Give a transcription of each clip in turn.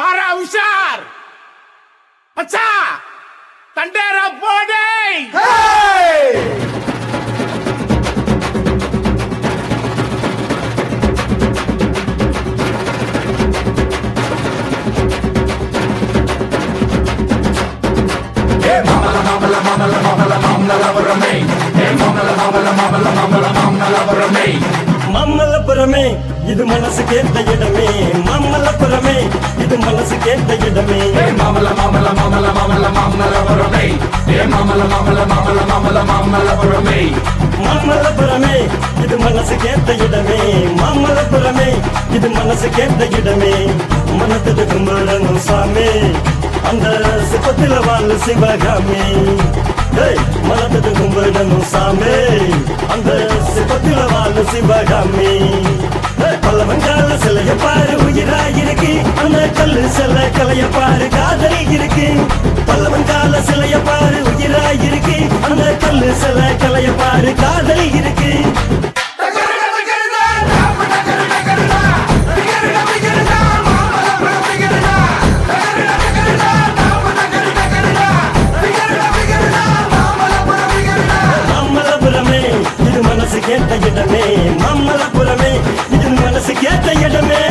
பாரா உஷார் மச்சா தண்டேர போடே மம்மலபுரமே இது மனசு கேட்ட இடமே மம்மலபுரமே இது மனசு கேட்ட இடமே மாமல மாமல மாமல மாமல மாமல புறமே ஏ மாமல மாமல மாமல மாமல மாமல புறமே மம்மலபுரமே இது மனசு கேட்ட இடமே மம்மலபுரமே இது மனசு கேட்ட இடமே மனத்துக்கு கும்பிடணும் சாமி அந்த சிப்பத்தில வாழ் சிவகாமி ஏய், மனத்துக்கு கும்பிடணும் சாமி அந்த சிப்பத்தில வாழ் சிவகாமி ஏய், பல்லவங்கால சிலைய பாரு உயிரா இருக்கு அந்த கல்லு சில கலைய பாரு காதல் இருக்கு பல்லவங்கால சிலைய பாரு உயிரா இருக்கு அந்த கல்லு சில கலைய பாரு காதல் இருக்கு மம்மலபுரமே இது மனசு கேட்ட இடமே மம்மலபுரமே இது மனசு கேட்ட இடமே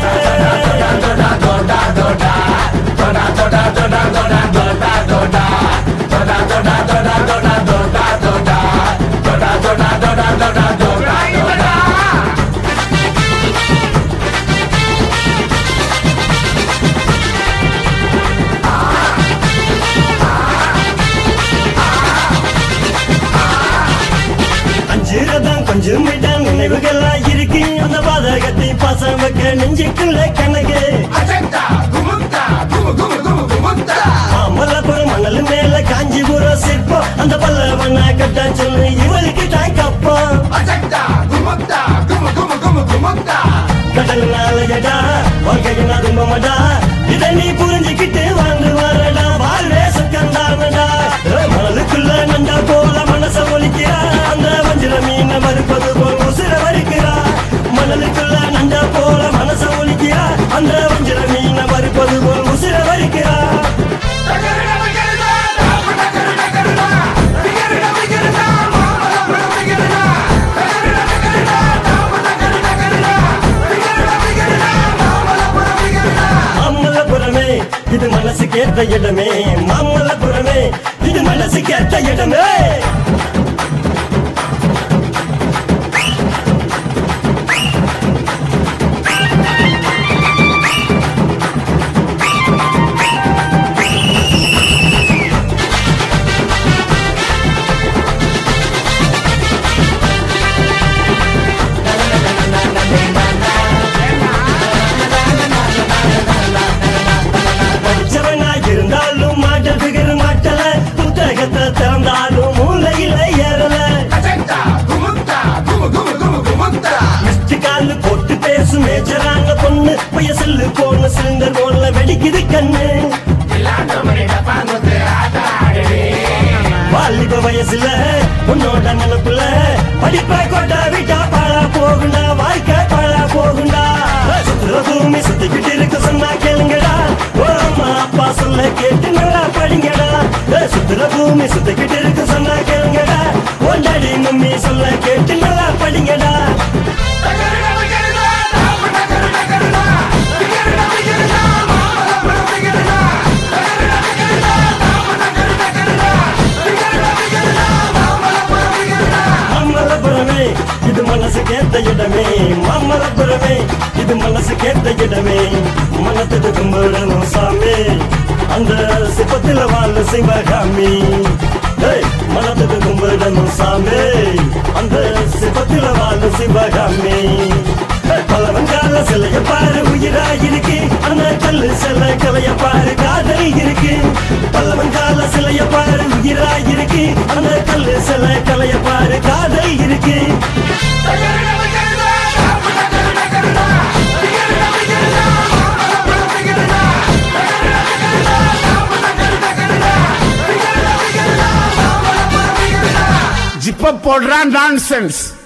அஞ்சுரதான் கொஞ்சம் இடம் நினைவுகளா இருக்கு அந்த பாதகத்தை பாசம் வைக்க நெஞ்சுக்குள்ள கணக்கு அஜந்தா குமுக்தா குமு குமு குமு குமுக்தா மாமல்லபுரம் மணல் மேல காஞ்சிபுரம் சிற்பம் அந்த பல்லவன கட்ட சொல்லு இவளுக்கு தான் கப்பம் அஜந்தா குமுக்தா குமு குமு குமு குமுக்தா கடல் நாளையடா வாழ்க்கையினா துன்பமடா இதை நீ புரிஞ்சுக்கிட்டு வாழ்ந்து வரடா வாழ்வே சுக்கந்தானடா மணலுக்குள்ள நண்டா போல மனச ஒலிக்கிறா அந்த வஞ்சிர மீன மறுப்பது போல் உசிர வரிக்கிறா மணலுக்குள்ள நண்டா போல மனச ஒலிக்கிறா அந்த வஞ்சிர மீன மறுப்பது போல் உசிர வரிக்கிறா மாமல்லபுரமே இது மனசு கேட்ட இடமே மாமல்லபுரமே இது மனசு கேட்ட இடமே படிச்சவனா இருந்தாலும் மாட்டல் பிகர் மாட்டல புத்தகத்தை திறந்தாலும் மூலையில ஏறல அஜந்தா குமுக்தா குமு குமு குமு குமுக்தா மிஸ்டு கால் போட்டு பேசு மேஜரான பொண்ணு வயசுல போன சிலிண்டர் போல வெடிக்குது கண்ணு வாலிப வயசுல உன்னோட நினைப்புல படிப்பை கொண்ட விட்டா பாழா போகுண்டா வாழ்க்கை பாழா போகுண்டா சுத்துற பூமி சுத்திக்கிட்டு இருக்கு சொன்னா கேளுங்கடா ஓ அம்மா அப்பா சொல்ல கேட்டு நல்லா படிங்கடா ஏய், சுத்துற பூமி சுத்திக்கிட்டு இருக்கு சொன்னா கேளுங்கடா ஒண்டடி மம்மி சொல்ல கேட்டு நல்லா படிங்கடா மாமல்லபுரமே இது மனசு கேட்ட இடமே மாமல்லபுரமே இது மனசு கேட்ட இடமே மனத்துக்கு கும்பிடணும் சாமி அந்த சிப்பத்தில வாழ் சிவகாமி ஏய், மனத்துக்கு கும்பிடணும் சாமி அந்த சிப்பத்தில வாழ் சிவகாமி ஏய், பலவங்கால சிலைய பாரு உயிரா இருக்கு அந்த கல்லு சில கலைய பாரு காதல் இருக்கு பல்லவங்கால சிலைய பாரு உயிரா இருக்கு அந்த கல்லு சில கலைய பாரு காதல் இருக்கு ஜிப்ப போடுறான் நான்சென்ஸ்